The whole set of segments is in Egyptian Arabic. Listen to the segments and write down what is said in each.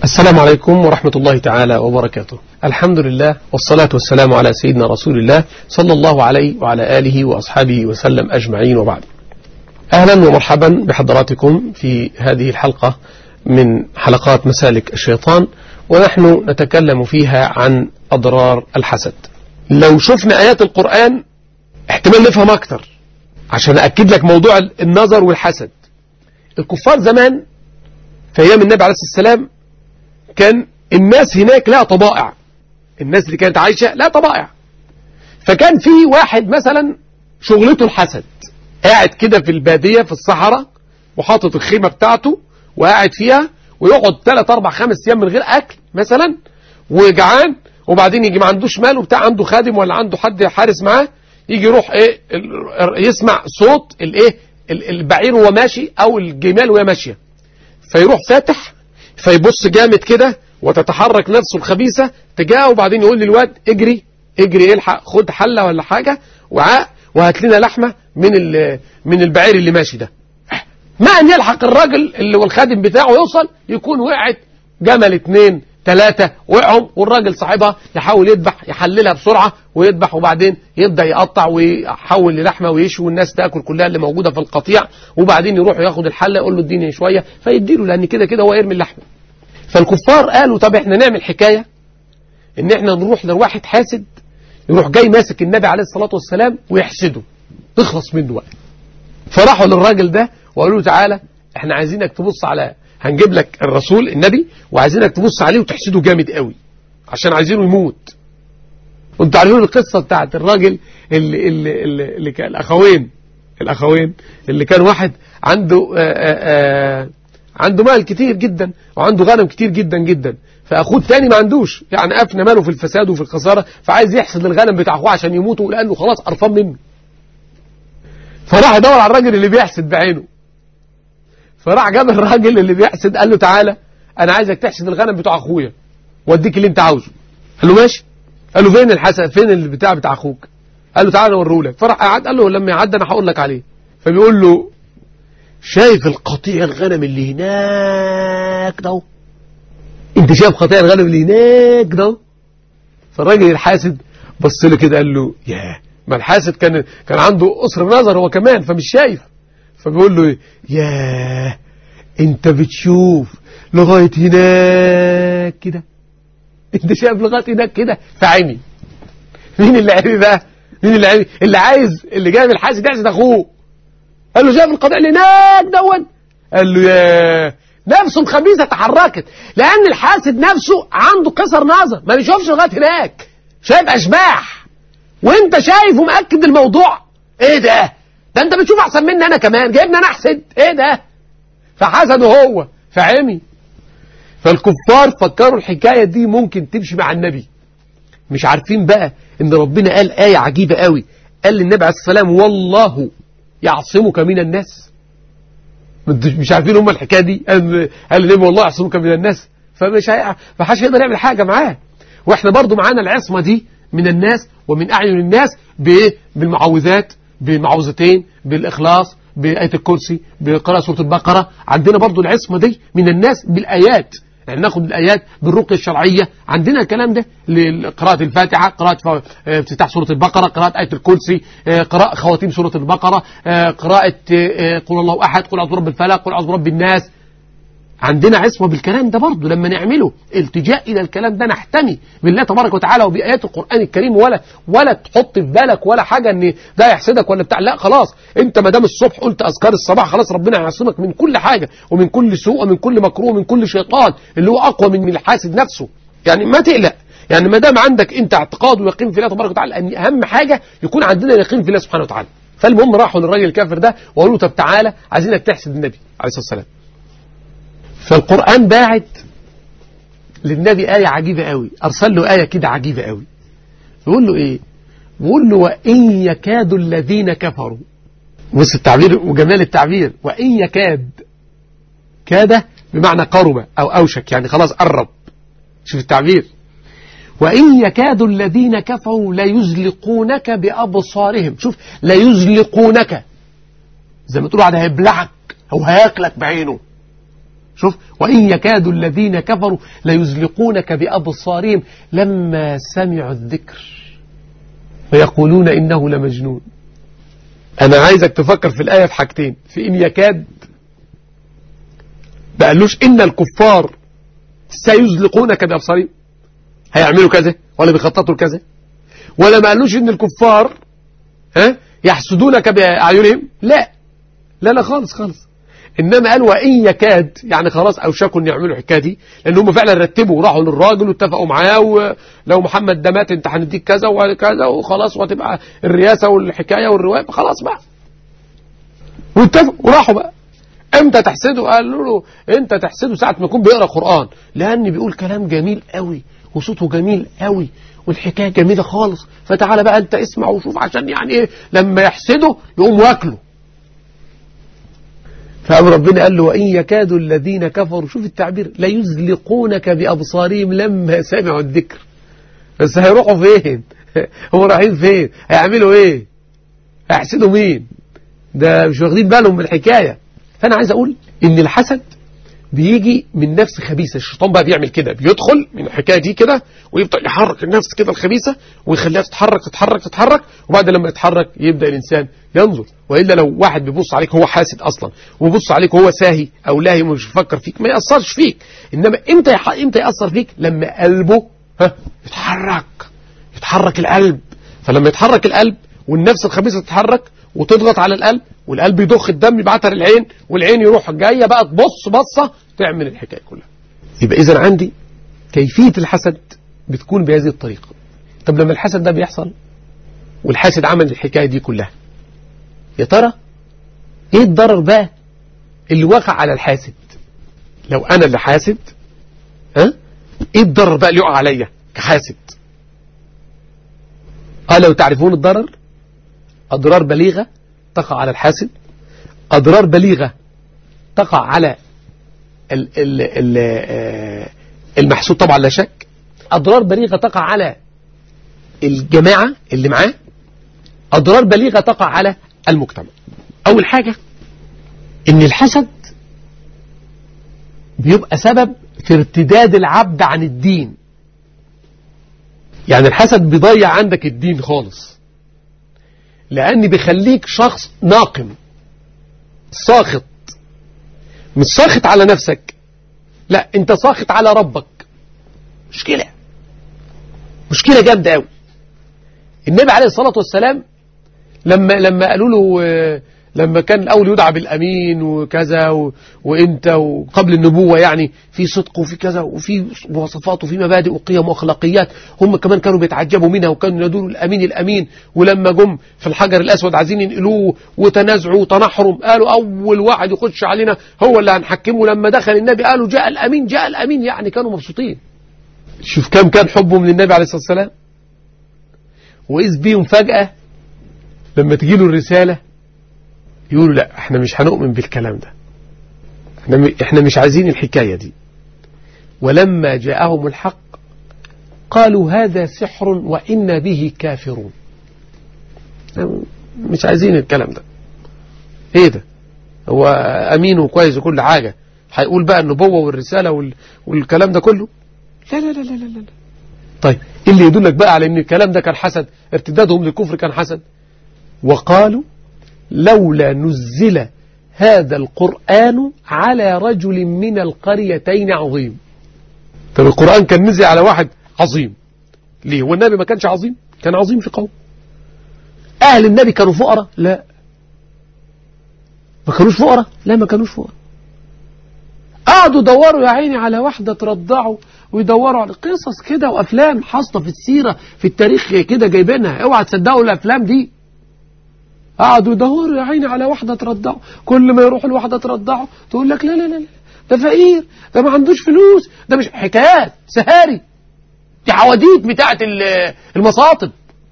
السلام عليكم ورحمة الله تعالى وبركاته الحمد لله والصلاة والسلام على سيدنا رسول الله صلى الله عليه وعلى آله وأصحابه وسلم أجمعين وبعد أهلا ومرحبا بحضراتكم في هذه الحلقة من حلقات مسالك الشيطان ونحن نتكلم فيها عن أضرار الحسد لو شفنا آيات القرآن احتمال نفهم أكتر عشان أكد لك موضوع النظر والحسد الكفار زمان في أيام النبي عليه الصلاة والسلام كان الناس هناك لها طبائع الناس اللي كانت عايشة لها طبائع فكان في واحد مثلا شغلته الحسد قاعد كده في البادية في الصحراء وحاطط الخيمة بتاعته وقاعد فيها ويقعد 3 4 5 ايام من غير اكل مثلا وجعان وبعدين يجي ما عندوش مال وبتاع عنده خادم ولا عنده حد حارس معاه يجي يروح ايه يسمع صوت الايه البعير وهو ماشي او الجمال وهي ماشيه فيروح فاتح فيبص جامد كده وتتحرك نفسه الخبيثة تجاهه وبعدين يقول للواد اجري اجري الحق خد حلة ولا حاجة وعاء وهات لنا لحمة من من البعير اللي ماشي ده ما ان يلحق الراجل اللي والخادم بتاعه يوصل يكون وقعت جمل اتنين ثلاثة وقعوا والراجل صاحبها يحاول يذبح يحللها بسرعة ويذبح وبعدين يبدأ يقطع ويحول للحمة ويشوي والناس تاكل كلها اللي موجودة في القطيع وبعدين يروح ياخد الحلة يقول له اديني شوية فيديله لأن كده كده هو يرمي اللحمة فالكفار قالوا طب احنا نعمل حكاية ان احنا نروح لواحد حاسد يروح جاي ماسك النبي عليه الصلاة والسلام ويحسده تخلص منه بقى فراحوا للراجل ده وقالوا له تعالى احنا عايزينك تبص على هنجيب لك الرسول النبي وعايزينك تبص عليه وتحسده جامد قوي عشان عايزينه يموت وانتوا عارفين القصة بتاعت الراجل اللي, اللي, اللي, اللي كان الأخوين الأخوين اللي كان واحد عنده آآ آآ عنده مال كتير جدا وعنده غنم كتير جدا جدا فأخوه الثاني ما عندوش يعني أفنى ماله في الفساد وفي الخسارة فعايز يحسد الغنم بتاع أخوه عشان يموتوا لأنه خلاص قرفان منه فراح يدور على الراجل اللي بيحسد بعينه فراح جاب الراجل اللي بيحسد قال له تعالى انا عايزك تحسد الغنم بتاع اخويا واديك اللي انت عاوزه قال له ماشي قال له فين الحسد فين البتاع بتاع اخوك قال له تعالى اوريه لك فراح قعد قال له لما يعدي انا هقول لك عليه فبيقول له شايف القطيع الغنم اللي هناك ده انت شايف قطيع الغنم اللي هناك ده فالراجل الحاسد بص له كده قال له ياه ما الحاسد كان كان عنده قصر نظر هو كمان فمش شايف فبيقول له ياه انت بتشوف لغاية هناك كده انت شايف لغاية هناك كده فعمي مين اللي عمي بقى مين اللي عمي اللي عايز اللي جاي من الحاسد يحسد اخوه قال له شايف القضاء اللي هناك دون قال له ياه نفسه الخبيثة تحركت لأن الحاسد نفسه عنده قصر نظر ما بيشوفش لغاية هناك شايف أشباح وانت شايف ومأكد الموضوع ايه ده ده انت بتشوف احسن مني انا كمان جايبني انا احسد ايه ده فحسده هو فعمي فالكفار فكروا الحكاية دي ممكن تمشي مع النبي مش عارفين بقى ان ربنا قال آية عجيبة قوي قال للنبي عليه السلام والله يعصمك من الناس مش عارفين هم الحكاية دي قال النبي والله يعصمك من الناس فمش هي... فحاش يقدر يعمل حاجة معاه واحنا برضو معانا العصمة دي من الناس ومن أعين الناس بالمعوذات بمعوذتين بالإخلاص بآية الكرسي بقراءة سورة البقرة عندنا برضو العصمة دي من الناس بالآيات يعني ناخد الآيات بالرقية الشرعية عندنا الكلام ده لقراءة الفاتحة قراءة افتتاح سورة البقرة قراءة آية الكرسي قراءة خواتيم سورة البقرة قراءة قل الله أحد قل أعوذ برب الفلق قل أعوذ برب الناس عندنا عصمة بالكلام ده برضه لما نعمله التجاء إلى الكلام ده نحتمي بالله تبارك وتعالى وبآيات القرآن الكريم ولا ولا تحط في بالك ولا حاجة ان ده يحسدك ولا بتاع لا خلاص انت ما دام الصبح قلت أذكار الصباح خلاص ربنا يعصمك من كل حاجة ومن كل سوء ومن كل مكروه ومن كل شيطان اللي هو أقوى من الحاسد نفسه يعني ما تقلق يعني ما دام عندك انت اعتقاد ويقين في الله تبارك وتعالى ان اهم حاجة يكون عندنا يقين في الله سبحانه وتعالى فالمهم راحوا للراجل الكافر ده وقالوا له طب تعالى عايزينك تحسد النبي عليه الصلاة والسلام فالقرآن باعت للنبي آية عجيبة قوي أرسل له آية كده عجيبة قوي يقول له إيه يقول له وإن يكاد الذين كفروا بص التعبير وجمال التعبير وإن يكاد كاد بمعنى قرب أو أوشك يعني خلاص قرب شوف التعبير وإن يكاد الذين كفروا ليزلقونك بأبصارهم شوف ليزلقونك زي ما تقولوا على هيبلعك أو هياكلك بعينه شوف وإن يكاد الذين كفروا ليزلقونك بأبصارهم لما سمعوا الذكر ويقولون إنه لمجنون أنا عايزك تفكر في الآية في حاجتين في إن يكاد بقالوش إن الكفار سيزلقونك بأبصارهم هيعملوا كذا ولا بيخططوا كذا ولا ما قالوش إن الكفار ها يحسدونك بأعينهم لا لا لا خالص خالص إنما قال وإن يكاد يعني خلاص أوشكوا أن يعملوا الحكايه دي لأن هم فعلا رتبوا وراحوا للراجل واتفقوا معاه ولو محمد ده مات أنت هنديك كذا وكذا وخلاص وهتبقى الرئاسة والحكاية والرواية خلاص بقى واتفقوا وراحوا بقى امتى تحسده قالوا له انت تحسده ساعة ما يكون بيقرأ قرآن لأن بيقول كلام جميل قوي وصوته جميل قوي والحكاية جميلة خالص فتعالى بقى انت اسمع وشوف عشان يعني ايه لما يحسده يقوم واكله فأم ربنا قال له وإن يكاد الذين كفروا شوف التعبير ليزلقونك بأبصارهم لما سمعوا الذكر بس هيروحوا فين هم رايحين فين هيعملوا ايه هيحسدوا مين ده مش واخدين بالهم من الحكاية فأنا عايز أقول إن الحسد بيجي من نفس خبيثة الشيطان بقى بيعمل كده بيدخل من الحكاية دي كده ويبدأ يحرك النفس كده الخبيثة ويخليها تتحرك تتحرك تتحرك وبعد لما يتحرك يبدأ الإنسان ينظر وإلا لو واحد بيبص عليك هو حاسد أصلا وبص عليك هو ساهي أو لاهي ومش بيفكر فيك ما يأثرش فيك إنما إمتى يح... إمتى يأثر فيك لما قلبه ها يتحرك يتحرك القلب فلما يتحرك القلب والنفس الخبيثة تتحرك وتضغط على القلب والقلب يضخ الدم يبعتها للعين والعين يروح جاية بقى تبص بصة تعمل الحكاية كلها يبقى إذا عندي كيفية الحسد بتكون بهذه الطريقة طب لما الحسد ده بيحصل والحاسد عمل الحكاية دي كلها يا ترى ايه الضرر بقى اللي وقع على الحاسد لو انا اللي حاسد ها ايه الضرر بقى اللي يقع عليا كحاسد قال لو تعرفون الضرر أضرار بليغة تقع على الحاسد أضرار بليغة تقع على ال ال ال المحسود طبعا لا شك أضرار بليغة تقع على الجماعة اللي معاه أضرار بليغة تقع على المجتمع أول حاجة إن الحسد بيبقى سبب في ارتداد العبد عن الدين يعني الحسد بيضيع عندك الدين خالص لأن بيخليك شخص ناقم ساخط مش ساخط على نفسك لا انت ساخط على ربك مشكلة مشكلة جامدة قوي النبي عليه الصلاة والسلام لما لما قالوا له لما كان الأول يدعى بالأمين وكذا و... وإنت وقبل النبوة يعني في صدق وفي كذا وفي مواصفات وفي مبادئ وقيم وأخلاقيات هم كمان كانوا بيتعجبوا منها وكانوا ينادوا الأمين الأمين ولما جم في الحجر الأسود عايزين ينقلوه وتنازعوا وتنحرم قالوا أول واحد يخش علينا هو اللي هنحكمه لما دخل النبي قالوا جاء الأمين جاء الأمين يعني كانوا مبسوطين شوف كم كان حبهم للنبي عليه الصلاة والسلام وإذ بيهم فجأة لما تجيله الرسالة يقولوا لا احنا مش هنؤمن بالكلام ده احنا, احنا مش عايزين الحكاية دي ولما جاءهم الحق قالوا هذا سحر وإنا به كافرون مش عايزين الكلام ده ايه ده هو امين وكويس وكل حاجة هيقول بقى النبوة والرسالة وال... والكلام ده كله لا لا لا لا لا, لا. طيب اللي يدلك بقى على ان الكلام ده كان حسد ارتدادهم للكفر كان حسد وقالوا لولا نزل هذا القرآن على رجل من القريتين عظيم طب القرآن كان نزل على واحد عظيم ليه هو النبي ما كانش عظيم كان عظيم في قوم أهل النبي كانوا فقراء لا ما كانوش فقراء لا ما كانوش فقراء قعدوا يدوروا يا عيني على واحدة ترضعوا ويدوروا على قصص كده وأفلام حاصلة في السيرة في التاريخ كده جايبينها اوعى تصدقوا الأفلام دي قعدوا يدوروا يا عيني على واحدة ترضعه كل ما يروحوا لواحدة ترضعه تقول لك لا لا لا ده فقير ده ما عندوش فلوس ده مش حكايات سهاري دي حواديت بتاعت المصاطب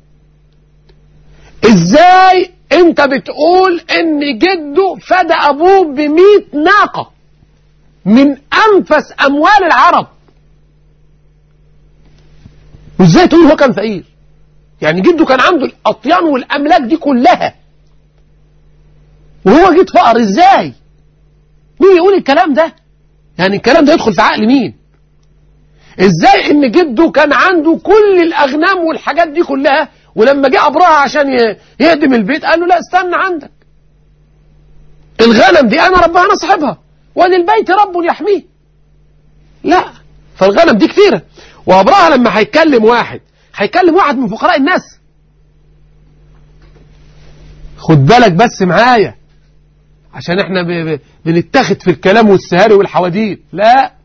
ازاي انت بتقول ان جده فدى ابوه بمئة ناقة من انفس اموال العرب وازاي تقول هو كان فقير يعني جده كان عنده الاطيان والاملاك دي كلها وهو جيت فقر ازاي مين يقول الكلام ده يعني الكلام ده يدخل في عقل مين ازاي ان جده كان عنده كل الاغنام والحاجات دي كلها ولما جه ابراهة عشان يهدم البيت قال له لا استنى عندك الغنم دي انا ربها انا صاحبها وللبيت رب يحميه لا فالغنم دي كثيرة وابراهة لما هيكلم واحد هيكلم واحد من فقراء الناس خد بالك بس معايا عشان احنا بنتخذ في الكلام والسهاري والحواديت لا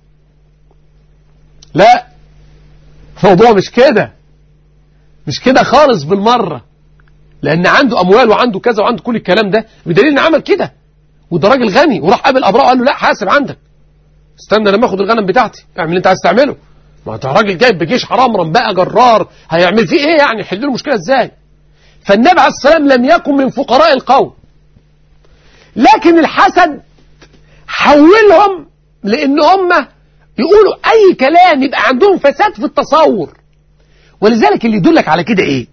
لا الموضوع مش كده مش كده خالص بالمرة لأن عنده أموال وعنده كذا وعنده كل الكلام ده بدليل إن عمل كده وده راجل غني وراح قابل أبراء وقال له لا حاسب عندك استنى لما اخد الغنم بتاعتي اعمل اللي انت عايز تعمله ما انت راجل جايب بجيش حرام بقى جرار هيعمل فيه ايه يعني يحل له المشكله ازاي فالنبي عليه السلام لم يكن من فقراء القوم لكن الحسد حولهم لان هم يقولوا اي كلام يبقى عندهم فساد في التصور ولذلك اللي يدلك على كده ايه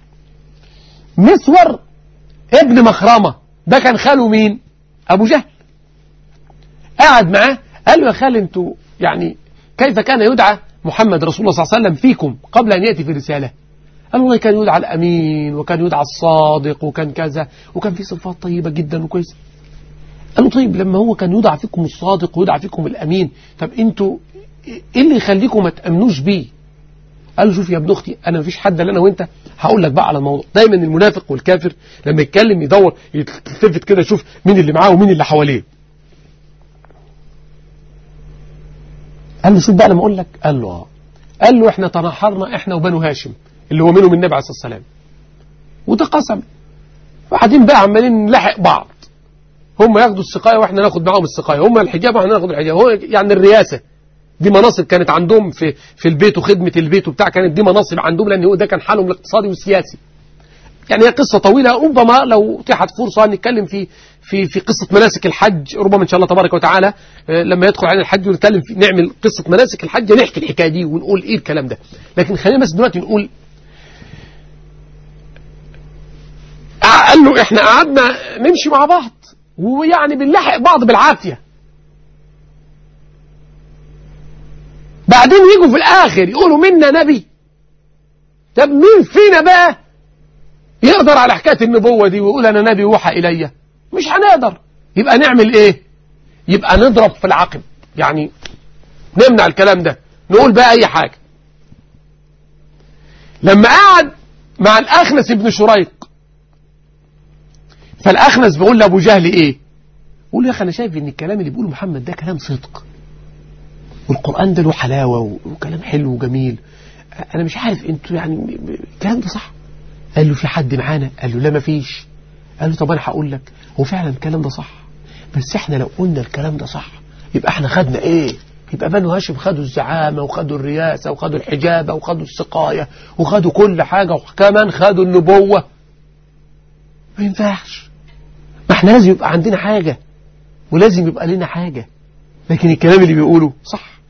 مسور ابن مخرمة ده كان خاله مين ابو جهل قعد معاه قال له يا خال انتوا يعني كيف كان يدعى محمد رسول الله صلى الله عليه وسلم فيكم قبل ان ياتي في الرساله قال والله كان يدعى الامين وكان يدعى الصادق وكان كذا وكان في صفات طيبه جدا وكويسه قال له طيب لما هو كان يدعى فيكم الصادق ويدعى فيكم الامين طب انتوا ايه اللي يخليكم ما تامنوش بيه قال له شوف يا ابن اختي انا مفيش حد الا انا وانت هقول لك بقى على الموضوع دايما المنافق والكافر لما يتكلم يدور يتلفت كده يشوف مين اللي معاه ومين اللي حواليه قال له شوف بقى لما اقول لك قال له اه قال له احنا تنحرنا احنا وبنو هاشم اللي هو منهم النبي عليه الصلاه والسلام وده قسم وقاعدين بقى عمالين نلحق بعض هم ياخدوا السقايه واحنا ناخد معاهم السقايه هم الحجاب واحنا ناخد الحجاب هو يعني الرياسه دي مناصب كانت عندهم في في البيت وخدمه البيت وبتاع كانت دي مناصب عندهم لان هو ده كان حالهم الاقتصادي والسياسي يعني هي قصه طويله ربما لو اتيحت فرصه نتكلم في في في قصه مناسك الحج ربما ان شاء الله تبارك وتعالى لما يدخل علينا الحج ونتكلم في نعمل قصه مناسك الحج نحكي الحكايه دي ونقول ايه الكلام ده لكن خلينا بس دلوقتي نقول قال له احنا قعدنا نمشي مع بعض ويعني بنلحق بعض بالعافيه بعدين يجوا في الاخر يقولوا منا نبي طب مين فينا بقى يقدر على حكايه النبوه دي ويقول انا نبي وحى الي مش هنقدر يبقى نعمل ايه يبقى نضرب في العقب يعني نمنع الكلام ده نقول بقى اي حاجه لما قعد مع الاخنس بن شريق فالاخنس بيقول لابو جهل ايه بيقول يا اخي انا شايف ان الكلام اللي بيقوله محمد ده كلام صدق والقرآن ده له حلاوة وكلام حلو وجميل أنا مش عارف أنتوا يعني الكلام ده صح قال له في حد معانا قال له لا ما فيش قال له طب أنا هقول لك هو فعلا الكلام ده صح بس احنا لو قلنا الكلام ده صح يبقى احنا خدنا ايه يبقى بنو هاشم خدوا الزعامة وخدوا الرياسة وخدوا الحجابة وخدوا السقاية وخدوا كل حاجة وكمان خدوا النبوة ما ينفعش ما احنا لازم يبقى عندنا حاجة ولازم يبقى لنا حاجة لكن الكلام اللي بيقوله صح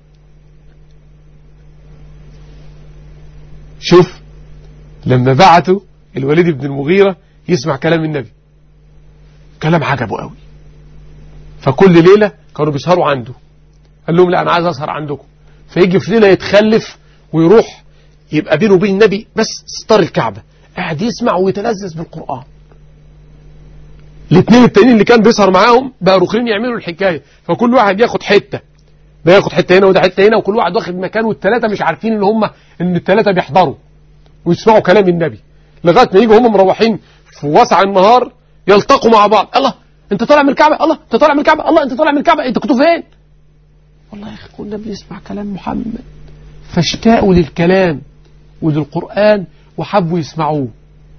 شوف لما بعتوا الوليد بن المغيرة يسمع كلام النبي كلام عجبه قوي فكل ليلة كانوا بيسهروا عنده قال لهم لا أنا عايز أسهر عندكم فيجي في ليلة يتخلف ويروح يبقى بينه وبين النبي بس ستار الكعبة قاعد يسمع ويتلذذ بالقرآن الاثنين التانيين اللي كان بيسهر معاهم بقى رخرين يعملوا الحكاية فكل واحد ياخد حتة ده ياخد حتة هنا وده حتة هنا وكل واحد واخد مكان والثلاثة مش عارفين ان هم ان الثلاثة بيحضروا ويسمعوا كلام النبي لغاية ما يجوا هم مروحين في وسع النهار يلتقوا مع بعض الله انت طالع من الكعبة الله انت طالع من الكعبة الله انت طالع من الكعبة انت كنتوا فين والله يا اخي كنا بنسمع كلام محمد فاشتاقوا للكلام وللقرآن وحبوا يسمعوه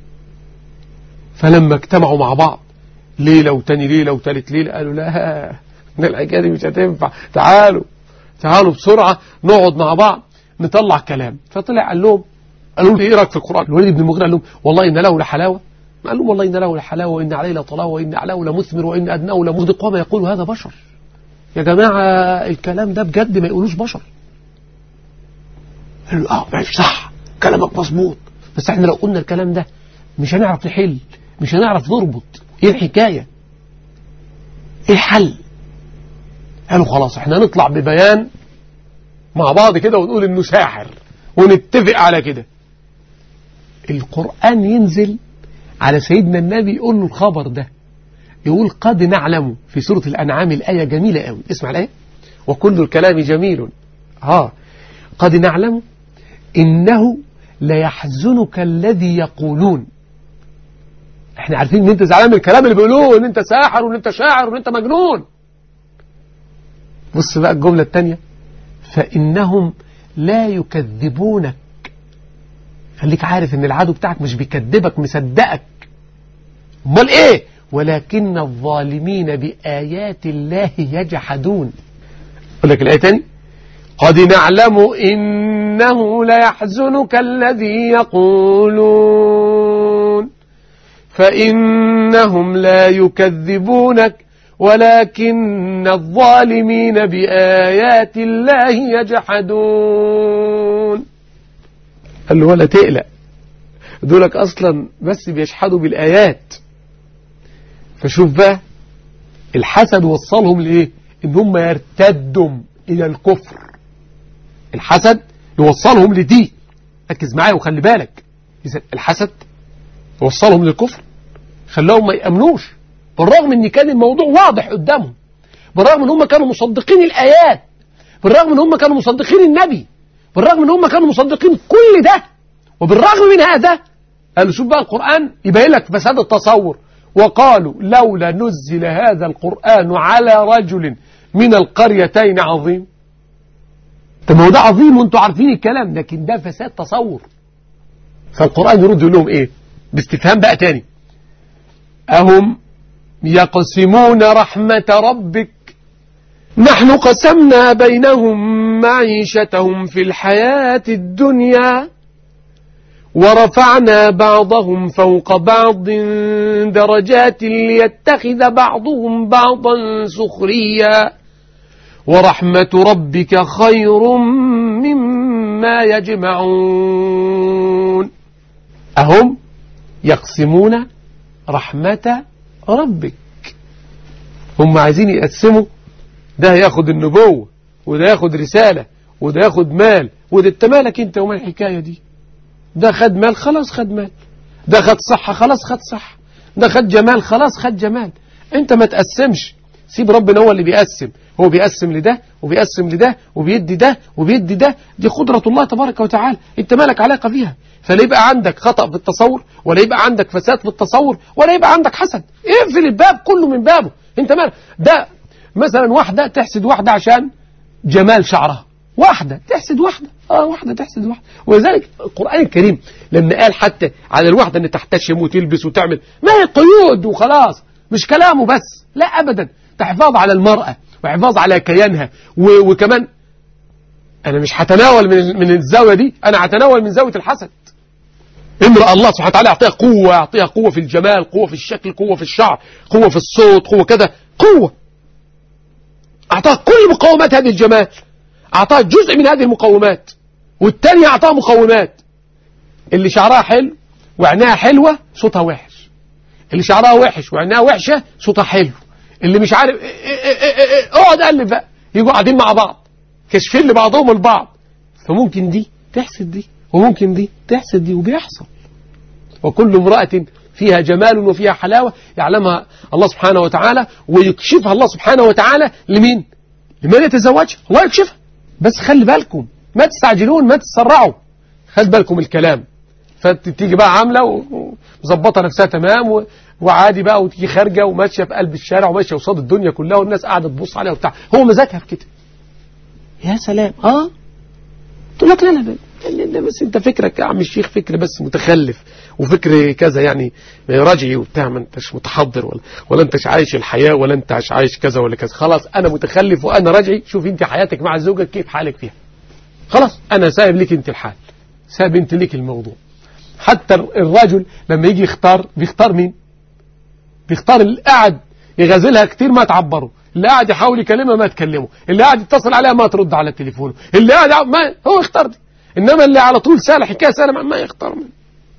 فلما اجتمعوا مع بعض ليلة وتاني ليلة وتالت ليلة قالوا لا ده الحكاية دي مش هتنفع تعالوا تعالوا بسرعة نقعد مع بعض نطلع كلام فطلع قال لهم قالوا له ايه رايك في القرآن الوليد بن المغيرة قال لهم والله إن له لحلاوة قال لهم والله إن له لحلاوة وإن عليه لطلاوة وإن أعلاه لمثمر وإن أدناه لمصدق وما يقول هذا بشر يا جماعة الكلام ده بجد ما يقولوش بشر قالوا له اه ماشي صح كلامك مظبوط بس احنا لو قلنا الكلام ده مش هنعرف نحل مش هنعرف نربط ايه الحكاية ايه الحل قالوا خلاص احنا نطلع ببيان مع بعض كده ونقول انه ساحر ونتفق على كده القرآن ينزل على سيدنا النبي يقول له الخبر ده يقول قد نعلم في سورة الأنعام الآية جميلة قوي اسمع الآية وكل الكلام جميل ها قد نعلم إنه ليحزنك الذي يقولون احنا عارفين ان انت زعلان من الكلام اللي بيقولوه ان انت ساحر وان انت شاعر وان انت مجنون بص بقى الجملة الثانية فإنهم لا يكذبونك خليك عارف ان العدو بتاعك مش بيكذبك مصدقك امال ايه ولكن الظالمين بآيات الله يجحدون أقول لك الآية تاني قد نعلم إنه ليحزنك الذي يقولون فإنهم لا يكذبونك ولكن الظالمين بآيات الله يجحدون قال له ولا تقلق دولك أصلا بس بيشحدوا بالآيات فشوف بقى الحسد وصلهم لإيه إن هم يرتدوا إلى الكفر الحسد يوصلهم لدي ركز معايا وخلي بالك إذا الحسد يوصلهم للكفر خلاهم ما يأمنوش بالرغم ان كان الموضوع واضح قدامهم بالرغم ان هم كانوا مصدقين الآيات بالرغم ان هم كانوا مصدقين النبي بالرغم ان هم كانوا مصدقين كل ده وبالرغم من هذا قالوا شوف بقى القرآن يبين لك فساد التصور وقالوا لولا نزل هذا القرآن على رجل من القريتين عظيم طب هو ده عظيم وانتوا عارفين الكلام لكن ده فساد تصور فالقرآن يرد يقول لهم ايه باستفهام بقى تاني أهم يقسمون رحمة ربك نحن قسمنا بينهم معيشتهم في الحياة الدنيا ورفعنا بعضهم فوق بعض درجات ليتخذ بعضهم بعضا سخريا ورحمة ربك خير مما يجمعون أهم يقسمون رحمة ربك هم عايزين يقسموا ده ياخد النبوة وده ياخد رسالة وده ياخد مال وده انت مالك انت وما الحكاية دي ده خد مال خلاص خد مال ده خد صحة خلاص خد صحة ده خد جمال خلاص خد جمال انت ما تقسمش سيب ربنا هو اللي بيقسم هو بيقسم لده وبيقسم لده وبيدي ده وبيدي ده دي قدرة الله تبارك وتعالى انت مالك علاقة بيها فلا يبقى عندك خطأ في التصور ولا يبقى عندك فساد في التصور ولا يبقى عندك حسد اقفل الباب كله من بابه انت مالك ده مثلا واحدة تحسد واحدة عشان جمال شعرها واحدة تحسد واحدة اه واحدة تحسد واحدة ولذلك القرآن الكريم لما قال حتى على الواحدة ان تحتشم وتلبس وتعمل ما هي قيود وخلاص مش كلامه بس لا ابدا تحفاظ على المرأة وحفاظ على كيانها وكمان انا مش هتناول من من الزاوية دي انا هتناول من زاوية الحسد امرأة الله سبحانه وتعالى يعطيها قوة يعطيها قوة في الجمال قوة في الشكل قوة في الشعر قوة في الصوت قوة كذا قوة أعطاها كل مقومات هذه الجمال أعطاها جزء من هذه المقومات والتانية أعطاها مقومات اللي شعرها حلو وعينها حلوة صوتها وحش اللي شعرها وحش وعينها وحشة صوتها حلو اللي مش عارف اقعد قلب بقى يجوا قاعدين مع بعض كشفين لبعضهم البعض فممكن دي تحسد دي وممكن دي تحسد دي وبيحصل وكل امرأة فيها جمال وفيها حلاوة يعلمها الله سبحانه وتعالى ويكشفها الله سبحانه وتعالى لمين لمن يتزوجها الله يكشفها بس خلي بالكم ما تستعجلون ما تسرعوا خلي بالكم الكلام فتيجي بقى عاملة ومظبطة نفسها تمام وعادي بقى وتيجي خارجة وماشية في قلب الشارع وماشية قصاد الدنيا كلها والناس قاعدة تبص عليها وبتاع هو مزاجها في كده يا سلام اه تقول لك لا لا لا بس انت فكرك يا عم الشيخ فكر بس متخلف وفكر كذا يعني رجعي وبتاع ما انتش متحضر ولا ولا انتش عايش الحياة ولا انت عايش كذا ولا كذا خلاص انا متخلف وانا رجعي شوف انت حياتك مع زوجك كيف حالك فيها خلاص انا سايب لك انت الحال سايب انت لك الموضوع حتى الرجل لما يجي يختار بيختار مين بيختار اللي قاعد يغازلها كتير ما تعبره اللي قاعد يحاول يكلمها ما تكلمه اللي قاعد يتصل عليها ما ترد على التليفون اللي قاعد ما هو اختار دي انما اللي على طول سال حكايه سال ما يختار منه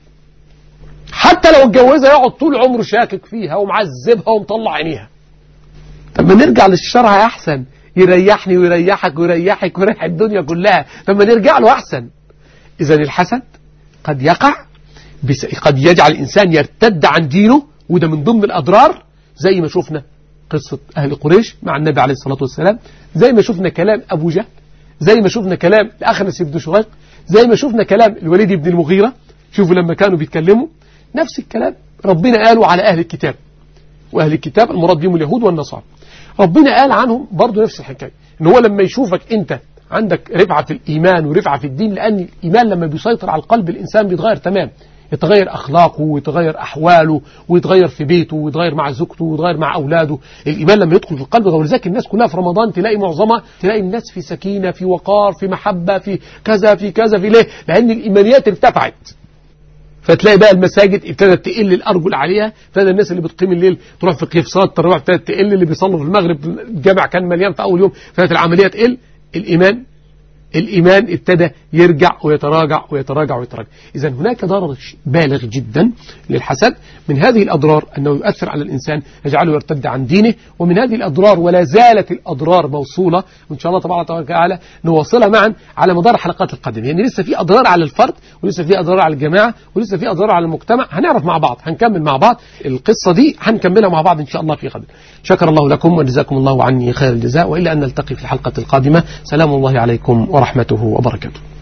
حتى لو اتجوزها يقعد طول عمره شاكك فيها ومعذبها ومطلع عينيها طب ما نرجع للشرع احسن يريحني ويريحك ويريحك ويريح الدنيا كلها لما نرجع له أحسن إذا الحسد قد يقع بس قد يجعل الإنسان يرتد عن دينه وده من ضمن الأضرار زي ما شفنا قصة أهل قريش مع النبي عليه الصلاة والسلام زي ما شفنا كلام أبو جهل زي ما شفنا كلام الأخنس بن شريق زي ما شفنا كلام الوليد بن المغيرة شوفوا لما كانوا بيتكلموا نفس الكلام ربنا قالوا على أهل الكتاب وأهل الكتاب المراد بهم اليهود والنصارى ربنا قال عنهم برضو نفس الحكاية إن هو لما يشوفك أنت عندك رفعة في الإيمان ورفعة في الدين لأن الإيمان لما بيسيطر على القلب الإنسان بيتغير تمام يتغير أخلاقه ويتغير أحواله ويتغير في بيته ويتغير مع زوجته ويتغير مع أولاده الإيمان لما يدخل في القلب ولذلك الناس كلها في رمضان تلاقي معظمها تلاقي الناس في سكينة في وقار في محبة في كذا في كذا في ليه لأن الإيمانيات ارتفعت فتلاقي بقى المساجد ابتدت تقل الارجل عليها ابتدى الناس اللي بتقيم الليل تروح في قيف صلاه التراويح ابتدت تقل اللي بيصلوا في المغرب الجامع كان مليان في اول يوم ابتدت العمليه تقل الايمان الإيمان ابتدى يرجع ويتراجع ويتراجع ويتراجع إذا هناك ضرر بالغ جدا للحسد من هذه الأضرار أنه يؤثر على الإنسان يجعله يرتد عن دينه ومن هذه الأضرار ولا زالت الأضرار موصولة وإن شاء الله تبارك وتعالى نواصلها معا على مدار الحلقات القادمة يعني لسه في أضرار على الفرد ولسه في أضرار على الجماعة ولسه في أضرار على المجتمع هنعرف مع بعض هنكمل مع بعض القصة دي هنكملها مع بعض إن شاء الله في غد شكر الله لكم وجزاكم الله عني خير الجزاء وإلى أن نلتقي في الحلقة القادمة سلام الله عليكم ورحمته وبركاته